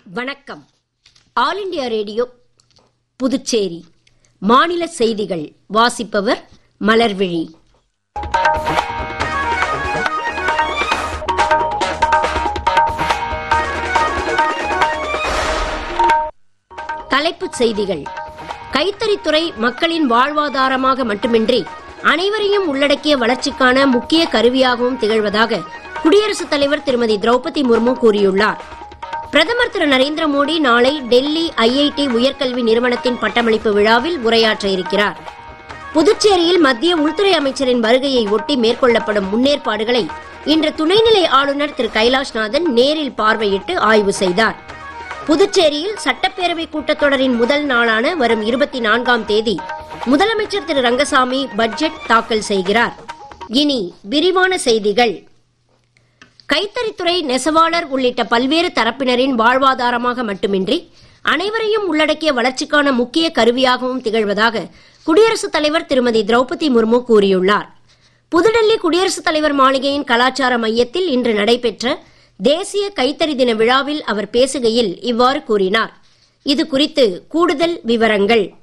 வணக்கம் all India radio Puducherry மாநில செய்திகள் வாசிப்பவர் மலர்விழி தலைப்புச் செய்திகள் கைத்தறித்துறை மக்களின் வாழ்வாதாரமாக மட்டுமின்றி அனைவரையும் உள்ளடக்கிய வளர்ச்சிக்கான முக்கிய கருவியாகவும் திகழ்வதாக குடியரசுத் தலைவர் திருமதி திரௌபதி முர்மு கூறியுள்ளார் பிரதமர் திரு நரேந்திர மோடி நாளை டெல்லி ஐஐடி உயர்கல்வி நிறுவனத்தின் பட்டமளிப்பு விழாவில் உரையாற்ற இருக்கிறார் புதுச்சேரியில் மத்திய உள்துறை அமைச்சரின் வருகையை ஒட்டி மேற்கொள்ளப்படும் முன்னேற்பாடுகளை இன்று துணைநிலை ஆளுநர் திரு கைலாஷ்நாதன் நேரில் பார்வையிட்டு ஆய்வு செய்தார் புதுச்சேரியில் சட்டப்பேரவை கூட்டத்தொடரின் முதல் நாளான வரும் இருபத்தி நான்காம் தேதி முதலமைச்சர் திரு ரங்கசாமி பட்ஜெட் தாக்கல் செய்கிறார் இனி விரிவான செய்திகள் கைத்தறித்துறை நெசவாளர் உள்ளிட்ட பல்வேறு தரப்பினரின் வாழ்வாதாரமாக மட்டுமின்றி அனைவரையும் உள்ளடக்கிய வளர்ச்சிக்கான முக்கிய கருவியாகவும் திகழ்வதாக குடியரசுத் தலைவர் திருமதி திரௌபதி முர்மு கூறியுள்ளார் புதுடெல்லி குடியரசுத் தலைவர் மாளிகையின் கலாச்சார மையத்தில் இன்று நடைபெற்ற தேசிய கைத்தறி தின விழாவில் அவர் பேசுகையில் இவ்வாறு கூறினார் இது குறித்து கூடுதல் விவரங்கள்